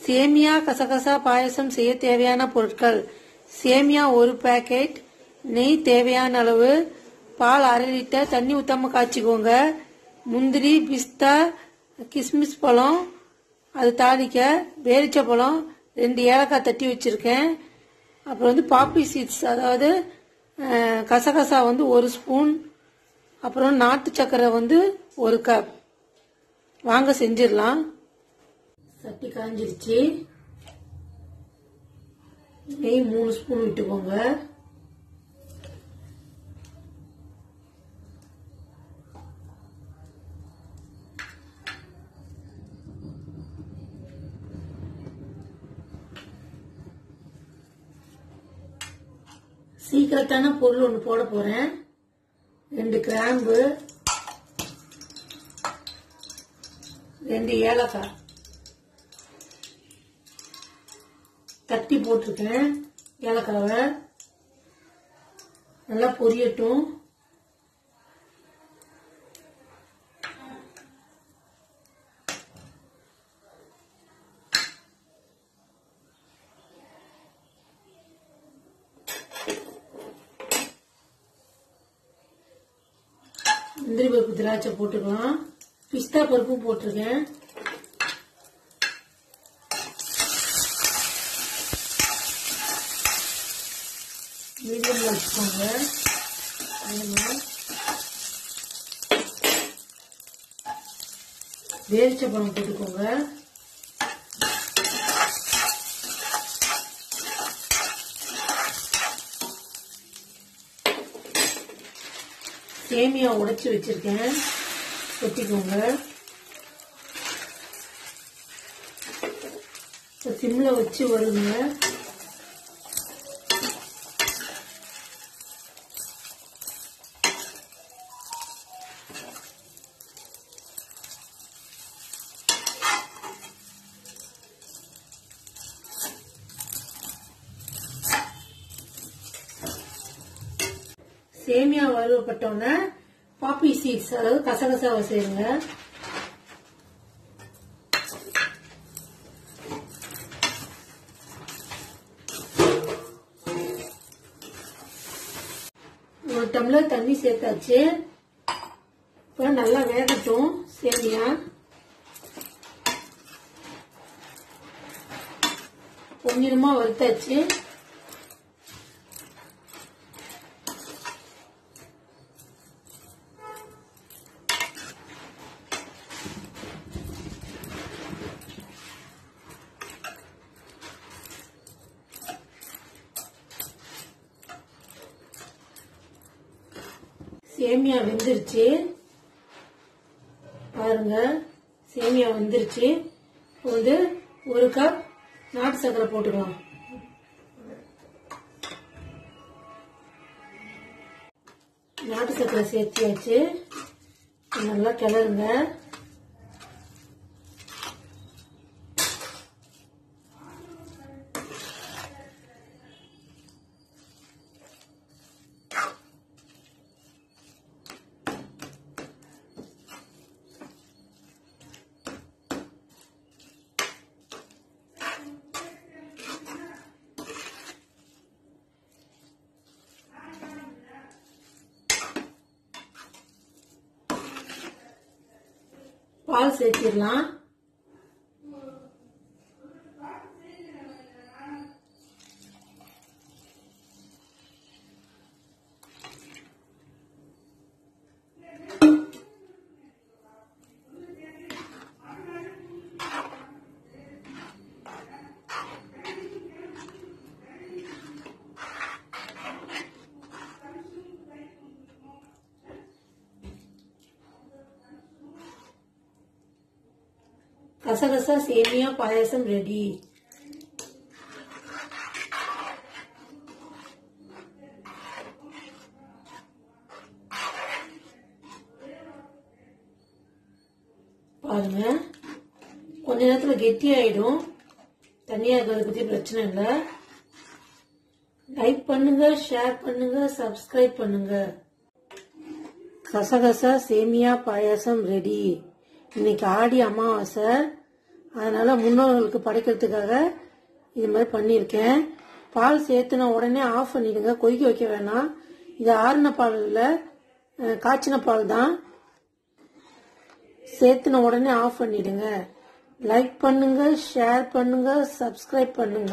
சேமியா கசகசா பாயசம் செய்ய தேவையான பொருட்கள் சேமியா ஒரு பாக்கெட் நெய் தேவையான அளவு பால் அரை லிட்டர் தண்ணி ஊத்தாம காய்ச்சிக்கோங்க முந்திரி பிஸ்தா கிஸ்மிஸ் பழம் அது தாளிக்க பேரிச்ச பழம் ரெண்டு ஏலக்காய் தட்டி வச்சிருக்கேன் அப்புறம் வந்து பாப்பி சீட்ஸ் அதாவது அஹ், கசகசா வந்து ஒரு ஸ்பூன் அப்புறம் நாட்டு சக்கரை வந்து ஒரு கப் வாங்க செஞ்சிடலாம் சட்டி காஞ்சிருச்சு நெய் மூணு ஸ்பூன் விட்டுக்கோங்க சீக்கிரட்டான பொருள் ஒன்று போட போறேன் ரெண்டு கிராம்பு ரெண்டு ஏலக்காய் தட்டி போட்டிருக்கேன் ஏலக்காவை நல்லா பொரியட்டும் முந்திரி பருப்பு திராட்சை போட்டுக்கலாம் பிஸ்தா பருப்பும் போட்டிருக்கேன் மீடியம்ல வச்சுக்கோங்க அதுல வேரிச்ச பழம் போட்டுக்கோங்க சேமியா உடைச்சு வச்சிருக்கேன் கொட்டிக்கோங்க இப்ப சிம்ல வச்சு வருங்க சேமியா வறுவப்பட்டோன்னே பாப்பி சீட்ஸ் அதாவது கசகசாவை சேருங்க ஒரு டம்ளர் தண்ணி சேர்த்தாச்சு இப்போ நல்லா வேகட்டும் சேமியா பொன்னிறமா வறுத்தாச்சு சேமியா வெந்துருச்சு பாருங்க சேமியா வெந்துருச்சு இப்போ வந்து ஒரு கப் நாட்டு சர்க்கரை போட்டுக்கலாம் நாட்டு சர்க்கரை சேர்த்தியாச்சு நல்லா கிளறுங்க பால் சேர்த்திடலாம் கசகசா சேமியா பாயாசம் ரெடி பாருங்க கொஞ்ச நேரத்துல கெட்டி ஆயிடும் தனியா இருக்கிறத பத்தி பிரச்சனை இல்லை லைக் பண்ணுங்க ஷேர் பண்ணுங்க சப்ஸ்கிரைப் பண்ணுங்க கசகசா சேமியா பாயாசம் ரெடி இன்னைக்கு ஆடி அமாவாசை அதனால முன்னோர்களுக்கு படைக்கிறதுக்காக இது மாதிரி பண்ணியிருக்கேன் பால் சேர்த்துன உடனே ஆஃப் பண்ணிடுங்க கொதிக்க வைக்க வேணாம் இது ஆறுன பால் இல்லை அஹ், காய்ச்சின பால் தான் சேர்த்துன உடனே ஆஃப் பண்ணிடுங்க லைக் பண்ணுங்க ஷேர் பண்ணுங்க சப்ஸ்கிரைப் பண்ணுங்க